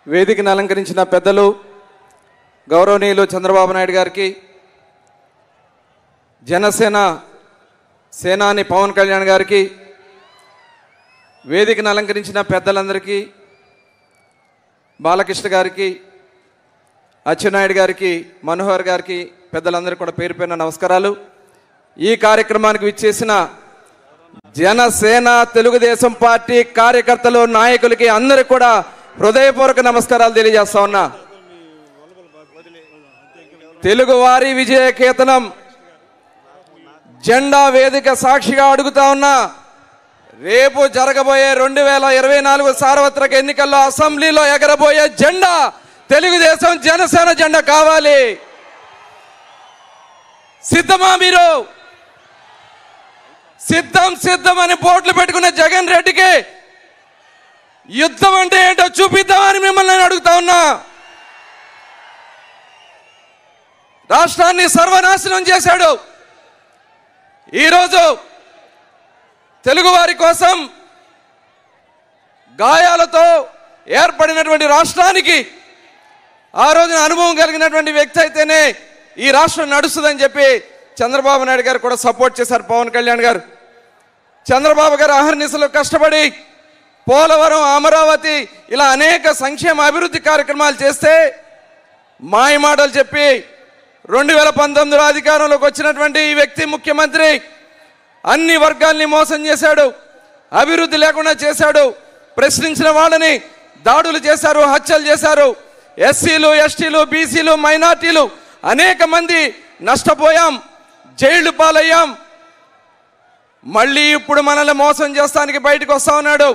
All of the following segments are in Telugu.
వేదికను అలంకరించిన పెద్దలు గౌరవనీయులు చంద్రబాబు నాయుడు గారికి జనసేన సేనాని పవన్ కళ్యాణ్ గారికి వేదికను అలంకరించిన పెద్దలందరికీ బాలకృష్ణ గారికి అచ్చెన్నాయుడు గారికి మనోహర్ గారికి పెద్దలందరికీ కూడా పేరు పేరున నమస్కారాలు ఈ కార్యక్రమానికి విచ్చేసిన జనసేన తెలుగుదేశం పార్టీ కార్యకర్తలు నాయకులకి అందరికి కూడా హృదయపూర్వక నమస్కారాలు తెలియజేస్తా ఉన్నా తెలుగు వారి విజయ కేతనం జెండా వేదిక సాక్షిగా అడుగుతా ఉన్నా రేపు జరగబోయే రెండు వేల ఇరవై నాలుగు సార్వత్రిక ఎన్నికల్లో అసెంబ్లీలో ఎగరబోయే జెండా తెలుగుదేశం జనసేన జెండా కావాలి సిద్ధమా మీరు సిద్ధం సిద్ధం అని బోట్లు పెట్టుకున్న జగన్ రెడ్డికి యుద్ధం అంటే ఏంటో చూపిద్దామని మిమ్మల్ని నేను అడుగుతా ఉన్నా రాష్ట్రాన్ని సర్వనాశనం చేశాడు ఈరోజు తెలుగు వారి కోసం గాయాలతో ఏర్పడినటువంటి రాష్ట్రానికి ఆ రోజున అనుభవం కలిగినటువంటి వ్యక్తి అయితేనే ఈ రాష్ట్రం నడుస్తుందని చెప్పి చంద్రబాబు నాయుడు గారు కూడా సపోర్ట్ చేశారు పవన్ కళ్యాణ్ గారు చంద్రబాబు గారు అహర్నిశలు కష్టపడి పోలవరం అమరావతి ఇలా అనేక సంక్షేమ అభివృద్ధి కార్యక్రమాలు చేస్తే మాయ మాటలు చెప్పి రెండు వేల పంతొమ్మిదిలో అధికారంలోకి వచ్చినటువంటి ఈ వ్యక్తి ముఖ్యమంత్రి అన్ని వర్గాల్ని మోసం చేశాడు అభివృద్ధి లేకుండా చేశాడు ప్రశ్నించిన వాళ్ళని దాడులు చేశారు హత్యలు చేశారు ఎస్సీలు ఎస్టీలు బీసీలు మైనార్టీలు అనేక మంది నష్టపోయాం జైళ్లు పాలయ్యాం మళ్ళీ ఇప్పుడు మనల్ని మోసం చేస్తానికి బయటకు వస్తా ఉన్నాడు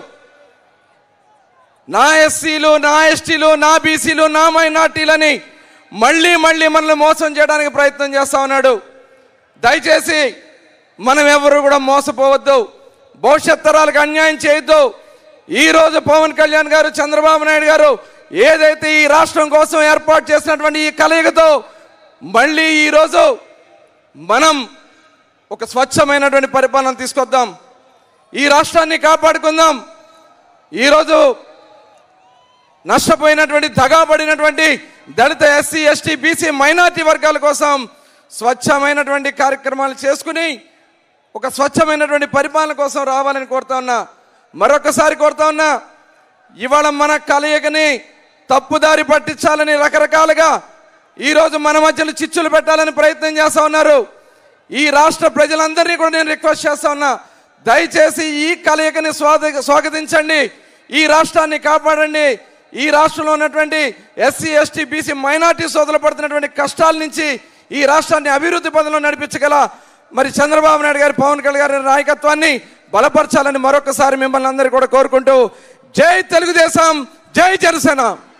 నా ఎస్సీలు నా ఎస్టీలు నా బీసీలు నా మైనార్టీలని మళ్ళీ మళ్ళీ మనల్ని మోసం చేయడానికి ప్రయత్నం చేస్తా ఉన్నాడు దయచేసి మనం ఎవరు కూడా మోసపోవద్దు భవిష్యత్ తరాలకు అన్యాయం చేయొద్దు ఈ రోజు పవన్ కళ్యాణ్ గారు చంద్రబాబు నాయుడు గారు ఏదైతే ఈ రాష్ట్రం కోసం ఏర్పాటు చేసినటువంటి ఈ కలయికతో మళ్ళీ ఈరోజు మనం ఒక స్వచ్ఛమైనటువంటి పరిపాలన తీసుకొద్దాం ఈ రాష్ట్రాన్ని కాపాడుకుందాం ఈరోజు నష్టపోయినటువంటి దగాబడినటువంటి దళిత ఎస్సీ ఎస్టీ బీసీ మైనార్టీ వర్గాల కోసం స్వచ్ఛమైనటువంటి కార్యక్రమాలు చేసుకుని ఒక స్వచ్ఛమైనటువంటి పరిపాలన కోసం రావాలని కోరుతా ఉన్నా మరొకసారి కోరుతా ఉన్నా ఇవాళ మన కలయికని తప్పుదారి పట్టించాలని రకరకాలుగా ఈరోజు మన మధ్యలో చిచ్చులు పెట్టాలని ప్రయత్నం చేస్తా ఉన్నారు ఈ రాష్ట్ర ప్రజలందరినీ కూడా నేను రిక్వెస్ట్ చేస్తా ఉన్నా దయచేసి ఈ కలయికని స్వాగ స్వాగతించండి ఈ రాష్ట్రాన్ని కాపాడండి ఈ రాష్ట్రంలో ఉన్నటువంటి ఎస్సీ ఎస్టీ బీసీ మైనార్టీ సోదరులు పడుతున్నటువంటి కష్టాల నుంచి ఈ రాష్ట్రాన్ని అభివృద్ధి పదంలో నడిపించగల మరి చంద్రబాబు నాయుడు గారి పవన్ కళ్యాణ్ గారి నాయకత్వాన్ని బలపరచాలని మరొకసారి మిమ్మల్ని అందరికీ కూడా కోరుకుంటూ జై తెలుగుదేశం జై జనసేన